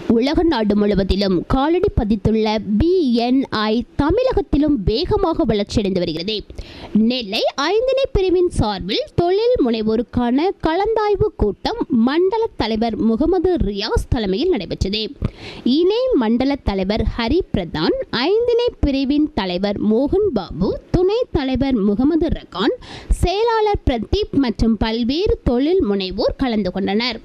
உலக நாடு முழுவதிலும் காலடி பதித்துள்ள பிஎன்ஐ தமிழகத்திலும் வேகமாக வளர்ச்சியடைந்து வருகிறது நெல்லை ஐந்திணை பிரிவின் சார்பில் தொழில் முனைவோருக்கான கலந்தாய்வு கூட்டம் மண்டல தலைவர் முகமது ரியாஸ் தலைமையில் நடைபெற்றது இணை மண்டல தலைவர் ஹரி பிரதான் ஐந்திணை பிரிவின் தலைவர் மோகன் பாபு துணைத் தலைவர் முகமது ரகான் செயலாளர் பிரதீப் மற்றும் பல்வேறு தொழில் முனைவோர் கலந்து கொண்டனர்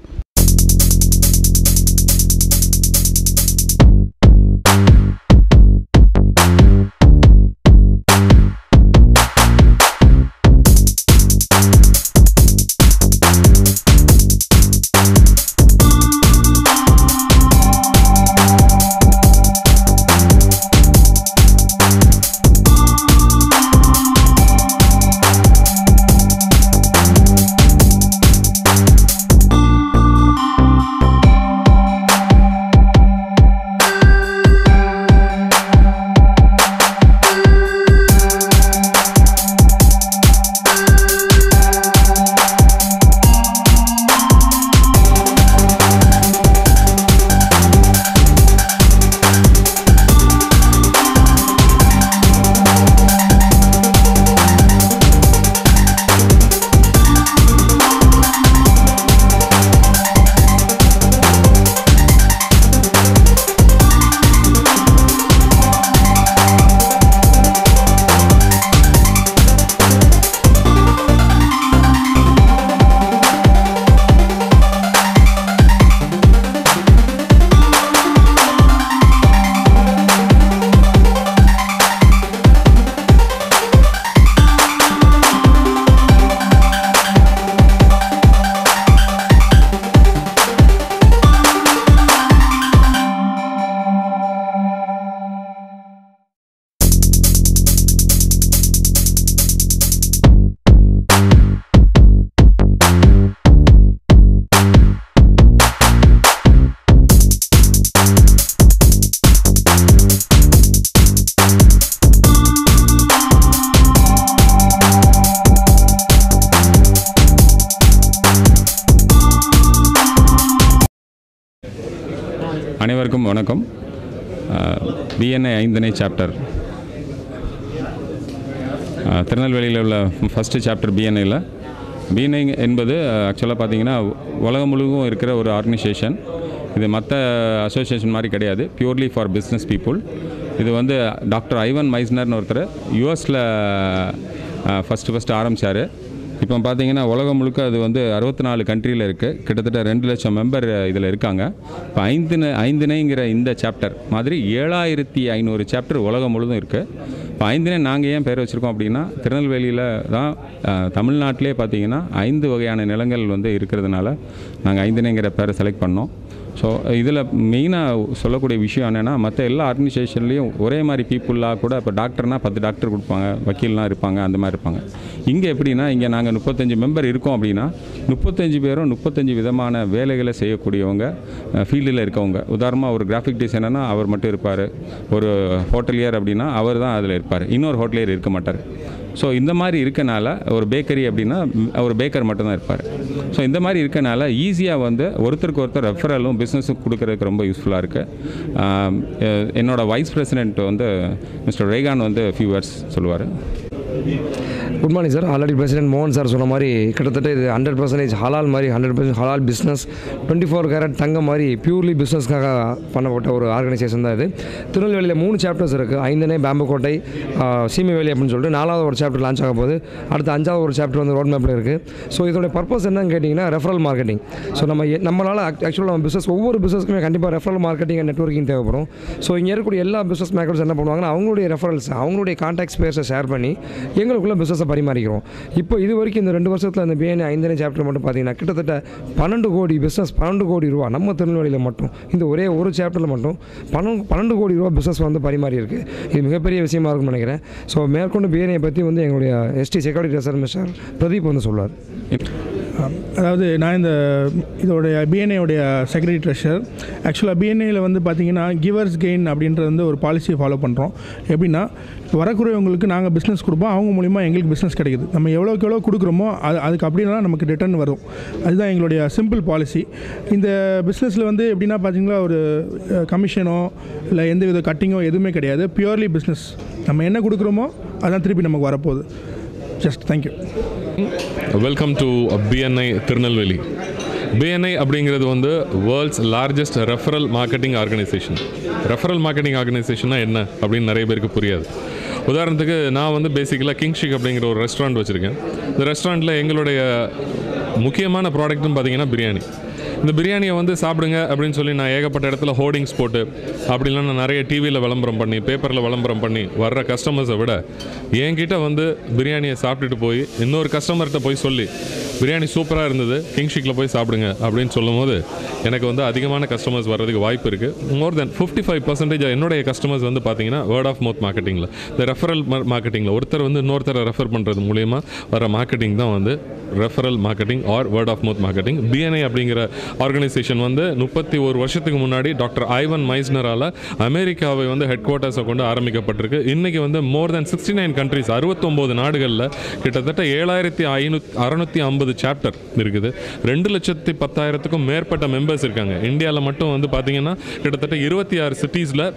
அனைவருக்கும் வணக்கம் பிஎன்ஐ ஐந்தனை சாப்டர் திருநெல்வேலியில் உள்ள ஃபஸ்ட்டு சாப்டர் பிஎன்ஐயில் பிஎன்ஐ என்பது ஆக்சுவலாக பார்த்தீங்கன்னா உலகம் முழுவதும் இருக்கிற ஒரு ஆர்கனைசேஷன் இது மற்ற அசோசியேஷன் மாதிரி கிடையாது பியூர்லி ஃபார் பிஸ்னஸ் பீப்புள் இது வந்து டாக்டர் ஐவன் மைஸ்னர்னு ஒருத்தர் யூஎஸில் ஃபஸ்ட்டு ஃபஸ்ட்டு ஆரம்பித்தார் இப்போ பார்த்தீங்கன்னா உலகம் முழுக்க அது வந்து அறுபத்தி நாலு கண்ட்ரியில் இருக்குது கிட்டத்தட்ட ரெண்டு லட்சம் மெம்பர் இதில் இருக்காங்க இப்போ ஐந்து ஐந்தினைங்கிற இந்த சாப்டர் மாதிரி ஏழாயிரத்தி ஐநூறு சாப்டர் உலகம் முழுதும் இருக்குது இப்போ ஐந்தினை நாங்கள் ஏன் பேர் வச்சுருக்கோம் அப்படின்னா திருநெல்வேலியில் தான் அஹ், தமிழ்நாட்டிலே பார்த்தீங்கன்னா ஐந்து வகையான நிலங்கள் வந்து இருக்கிறதுனால நாங்கள் ஐந்தினைங்கிற பேரை செலக்ட் பண்ணோம் ஸோ இதில் மெயினாக சொல்லக்கூடிய விஷயம் என்னென்னா மற்ற எல்லா ஆர்கனைசேஷன்லேயும் ஒரே மாதிரி பீப்புளாக கூட இப்போ டாக்டர்னால் பத்து டாக்டர் கொடுப்பாங்க வக்கீல்லாம் இருப்பாங்க அந்த மாதிரி இருப்பாங்க இங்கே எப்படின்னா இங்கே நாங்கள் முப்பத்தஞ்சு மெம்பர் இருக்கோம் அப்படின்னா முப்பத்தஞ்சு பேரும் முப்பத்தஞ்சு விதமான வேலைகளை செய்யக்கூடியவங்க ஃபீல்டில் இருக்கவங்க உதாரணமாக ஒரு கிராஃபிக் டிசைனர்னா அவர் மட்டும் இருப்பார் ஒரு ஹோட்டலியர் அப்படின்னா அவர் தான் அதில் இருப்பார் இன்னொரு ஹோட்டலியர் இருக்க மாட்டார் ஸோ இந்த மாதிரி இருக்கனால ஒரு பேக்கரி அப்படின்னா ம், ஒரு பேக்கர் மட்டும்தான் இருப்பார் ஸோ இந்த மாதிரி இருக்கனால ஈஸியாக வந்து ஒருத்தருக்கு ஒருத்தர் ரெஃபரலும் பிஸ்னஸும் கொடுக்கறதுக்கு ரொம்ப யூஸ்ஃபுல்லாக இருக்குது என்னோட வைஸ் பிரசிடென்ட் வந்து மிஸ்டர் ரேகான் வந்து ஃபியூ வேர்ட்ஸ் சொல்லுவார் good morning sir already president மோகன் சார் சொன்ன மாதிரி கிட்டத்தட்ட இது ஹண்ட்ரட் பர்சன்டேஜ் ஹலால் மாதிரி ஹண்ட்ரட் பர்சன்ட் ஹலால் பிஸ்னஸ் டுவெண்ட்டி ஃபோர் கேரட் தங்கம் மாதிரி பியூர்லி பிஸ்னஸ்க்காக பண்ணப்பட்ட ஒரு ஆர்கனைசேஷன் தான் இது திருநெல்வேலியில் மூணு சாப்டர்ஸ் இருக்குது ஐந்தனே பேம்புக்கோட்டை சீமைவேலி அப்படின்னு சொல்லிட்டு நாலாவது ஒரு சாப்டர் லான்ச் ஆக போகுது அடுத்து அஞ்சாவது ஒரு சாப்டர் வந்து ரோட் மேப்பில் இருக்குது ஸோ இதோட பர்பஸ் என்னன்னு கேட்டிங்கன்னா ரெஃபரல் மார்க்கெட்டிங் ஸோ நம்ம எ- நம்மளால் ஆக்சுவலாக நம்ம பிஸ்னஸ் ஒவ்வொரு பிஸ்னஸ்க்குமே கண்டிப்பாக ரெஃபரல் மார்க்கெட்டிங் அண்ட் நெட்ஒர்க்கிங் தேவைப்படும் ஸோ இங்கே இருக்கக்கூடிய எல்லா பிஸ்னஸ் மேக்கர்ஸ் என்ன பண்ணுவாங்கன்னா அவங்களுடைய ரெஃபரல்ஸ் அவங்களுடைய கான்டாக்ட் ஸ்பேஸை ஷேர் பண்ணி எங்களுக்குள்ள பிஸ்னஸை பரிமாறிக்கிறோம் இப்போ இது வரைக்கும் இந்த ரெண்டு வருஷத்தில் அந்த பிஎன்ஏ ஐந்தனை சாப்டர் மட்டும் பார்த்தீங்கன்னா கிட்டத்தட்ட பன்னெண்டு கோடி பிஸ்னஸ் பன்னெண்டு கோடி ரூபா நம்ம திருநெல்வேலியில் மட்டும் இந்த ஒரே ஒரு சாப்டரில் மட்டும் பன்னெண்டு பன்னெண்டு கோடி ரூபா பிஸ்னஸ் வந்து பரிமாறி இருக்கு இது மிகப்பெரிய விஷயமா இருக்கும்னு நினைக்கிறேன் ஸோ மேற்கொண்டு பிஎன்ஏ பற்றி வந்து எங்களுடைய எஸ்டி செக்யூரிட்டி ரெசர் மிஸ்டர் பிரதீப் வந்து சொல்லுவார் அதாவது நான் இந்த இதோடைய பிஎன்ஏவுடைய செக்ரட்டரி ட்ரெஷர் ஆக்சுவலாக பிஎன்ஏயில் வந்து பார்த்தீங்கன்னா கிவர்ஸ் கெயின் அப்படின்றது வந்து ஒரு பாலிசியை ஃபாலோ பண்ணுறோம் எப்படின்னா வரக்கூடியவங்களுக்கு நாங்கள் பிஸ்னஸ் கொடுப்போம் அவங்க மூலிமா எங்களுக்கு பிஸ்னஸ் கிடைக்குது நம்ம எவ்வளோக்கு எவ்வளோ கொடுக்குறோமோ அது அதுக்கு அப்படின்னா நமக்கு ரிட்டர்ன் வரும் அதுதான் எங்களுடைய சிம்பிள் பாலிசி இந்த பிஸ்னஸில் வந்து எப்படின்னா பார்த்தீங்களா ஒரு கமிஷனோ இல்லை எந்த வித கட்டிங்கோ எதுவுமே கிடையாது பியூர்லி பிஸ்னஸ் நம்ம என்ன கொடுக்குறோமோ அதான் திருப்பி நமக்கு வரப்போகுது just thank you welcome to BNI Tirunelveli BNI அப்படிங்கிறது வந்து world's largest referral marketing organisation referral marketing ஆர்கனைசேஷன்னா என்ன அப்படின்னு நிறைய பேருக்கு புரியாது உதாரணத்துக்கு நான் வந்து பேசிக்கலாக கிங்ஷிக் அப்படிங்கிற ஒரு ரெஸ்டாரண்ட் வச்சுருக்கேன் இந்த ரெஸ்டாரண்ட்டில் எங்களுடைய முக்கியமான ப்ராடக்ட்னு பார்த்தீங்கன்னா பிரியாணி இந்த பிரியாணியை வந்து சாப்பிடுங்க அப்படின்னு சொல்லி நான் ஏகப்பட்ட இடத்துல ஹோர்டிங்ஸ் போட்டு அப்படிலாம் நான் நிறைய டிவியில் விளம்பரம் பண்ணி பேப்பரில் விளம்பரம் பண்ணி வர்ற கஸ்டமர்ஸை விட என்கிட்ட வந்து பிரியாணியை சாப்பிட்டுட்டு போய் இன்னொரு கஸ்டமர்கிட்ட போய் சொல்லி பிரியாணி சூப்பராக இருந்தது கிங்ஷிக்கில் போய் சாப்பிடுங்க அப்படின்னு சொல்லும்போது எனக்கு வந்து அதிகமான கஸ்டமர்ஸ் வர்றதுக்கு வாய்ப்பு இருக்குது more than fifty five percentage என்னுடைய கஸ்டமர்ஸ் வந்து பார்த்தீங்கன்னா வேர்ட் ஆஃப் மவுத் மார்க்கெட்டிங்கில் இந்த ரெஃபரல் மார்க்கெட்டிங்கில் ஒருத்தர் வந்து இன்னொருத்தரை ரெஃபர் பண்ணுறது மூலியமாக வர மார்க்கெட்டிங் தான் வந்து referral marketing or word of mouth marketing BNI அப்படிங்கிற ஆர்கனைசேஷன் வந்து முப்பத்தி ஒரு வருஷத்துக்கு முன்னாடி டாக்டர் ஐவன் மைஸ்னரால் அமெரிக்காவை வந்து ஹெட் குவார்ட்டர்ஸை கொண்டு ஆரம்பிக்கப்பட்டிருக்கு இன்றைக்கி வந்து more than sixty nine countries அறுபத்தொம்போது நாடுகளில் கிட்டத்தட்ட ஏழாயிரத்தி ஐநூத் அறநூற்றி ஐம்பது சாப்டர் இருக்குது ரெண்டு லட்சத்தி பத்தாயிரத்துக்கும் மேற்பட்ட மெம்பர்ஸ் இருக்காங்க இந்தியாவில் மட்டும் வந்து பார்த்தீங்கன்னா கிட்டத்தட்ட இருபத்தி ஆறு சிட்டிஸில்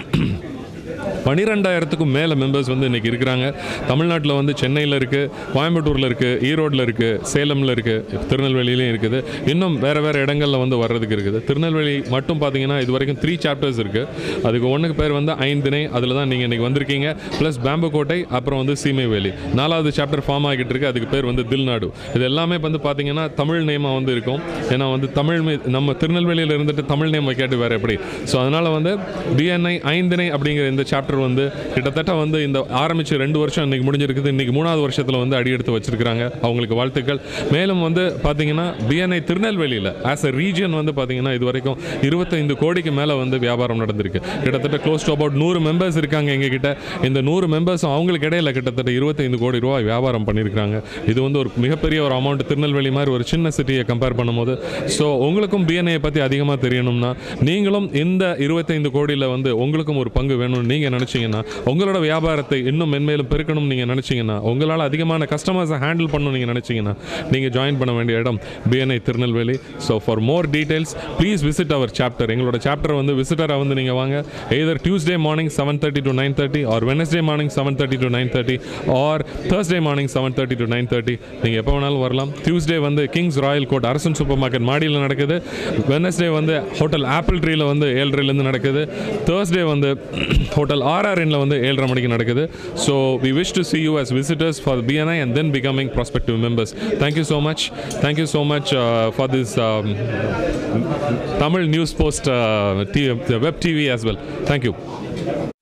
பன்னிரெண்டாயிரத்துக்கும் மேலே மெம்பர்ஸ் வந்து இன்றைக்கி இருக்கிறாங்க தமிழ்நாட்டில் வந்து சென்னையில் இருக்குது கோயம்புத்தூரில் இருக்குது ஈரோட்டில் இருக்குது சேலமில் இருக்குது திருநெல்வேலியிலையும் இருக்குது இன்னும் வேறு வேறு இடங்களில் வந்து வர்றதுக்கு இருக்குது திருநெல்வேலி மட்டும் பார்த்தீங்கன்னா இது வரைக்கும் த்ரீ சாப்டர்ஸ் இருக்குது அதுக்கு ஒன்றுக்கு பேர் வந்து ஐந்திணை அதில் தான் நீங்கள் இன்றைக்கி வந்திருக்கீங்க ப்ளஸ் பேம்புக்கோட்டை அப்புறம் வந்து சீமைவேலி நாலாவது சாப்டர் ஃபார்ம் ஆகிட்டு இருக்கு அதுக்கு பேர் வந்து தில்நாடு இது எல்லாமே வந்து பார்த்தீங்கன்னா தமிழ் நேமாக வந்து இருக்கும் ஏன்னா வந்து தமிழ் மீ- நம்ம திருநெல்வேலியில் இருந்துட்டு தமிழ் நேம் வைக்காட்டு வேறு எப்படி ஸோ அதனால் வந்து பிஎன்ஐ ஐந்திணை அப்படிங்கிற இந்த சாப்டர் வந்து கிட்டத்தட்ட வந்து இந்த ஆரம்பித்து ரெண்டு வருஷம் இன்னைக்கு முடிஞ்சிருக்குது இன்னைக்கு மூணாவது வருஷத்தில் வந்து அடியெடுத்து வச்சிருக்கிறாங்க அவங்களுக்கு வாழ்த்துக்கள் மேலும் வந்து பார்த்தீங்கன்னா பிஎன்ஐ திருநெல்வேலியில் ஆஸ் அ ரீஜன் வந்து பார்த்தீங்கன்னா இது வரைக்கும் இருபத்தைந்து கோடிக்கு மேலே வந்து வியாபாரம் நடந்திருக்கு கிட்டத்தட்ட க்ளோஸ் டு அபவுட் நூறு மெம்பர்ஸ் இருக்காங்க எங்ககிட்ட இந்த நூறு மெம்பர்ஸும் அவங்களுக்கு இடையில கிட்டத்தட்ட இருபத்தைந்து கோடி ரூபாய் வியாபாரம் பண்ணியிருக்காங்க இது வந்து ஒரு மிகப்பெரிய ஒரு அமௌண்ட் திருநெல்வேலி மாதிரி ஒரு சின்ன சிட்டியை கம்பேர் பண்ணும்போது ஸோ உங்களுக்கும் பிஎன்ஐ பற்றி அதிகமாக தெரியணும்னா நீங்களும் இந்த இருபத்தைந்து கோடியில் வந்து உங்களுக்கும் ஒரு பங்கு வேணும்னு நீங்கள் நினச்சிங்கன்னா உங்களோட வியாபாரத்தை இன்னும் மென்மேலும் பெருக்கணும்னு நீங்கள் நினச்சிங்கன்னா உங்களால் அதிகமான கஸ்டமர்ஸை ஹேண்டில் பண்ணணும் நீங்கள் நினச்சிங்கன்னா நீங்கள் ஜாயின் பண்ண வேண்டிய இடம் BNI Tirunelveli so for more details please visit our chapter எங்களோட சாப்டர் வந்து விசிட்டராக வந்து நீங்கள் வாங்க either Tuesday morning seven thirty to nine thirty or Wednesday morning seven thirty to nine thirty or Thursday morning seven thirty to nine thirty நீங்கள் எப்போ வேணாலும் வரலாம் டியூஸ்டே வந்து Kings Royal Court Arasan supermarket மாடியில் நடக்குது வெனஸ்டே வந்து hotel apple ட்ரீல வந்து ஏழரைலேருந்து நடக்குது தேர்ஸ்டே வந்து ஹோட்டல் ஆர்ஆர்என்ல வந்து ஏழரை மணிக்கு நடக்குது so we wish to see you as visitors for BNI and then becoming prospective members. Thank you so much. Thank you so much uh, for this um, Tamil News Post uh, t- web TV as well. Thank you.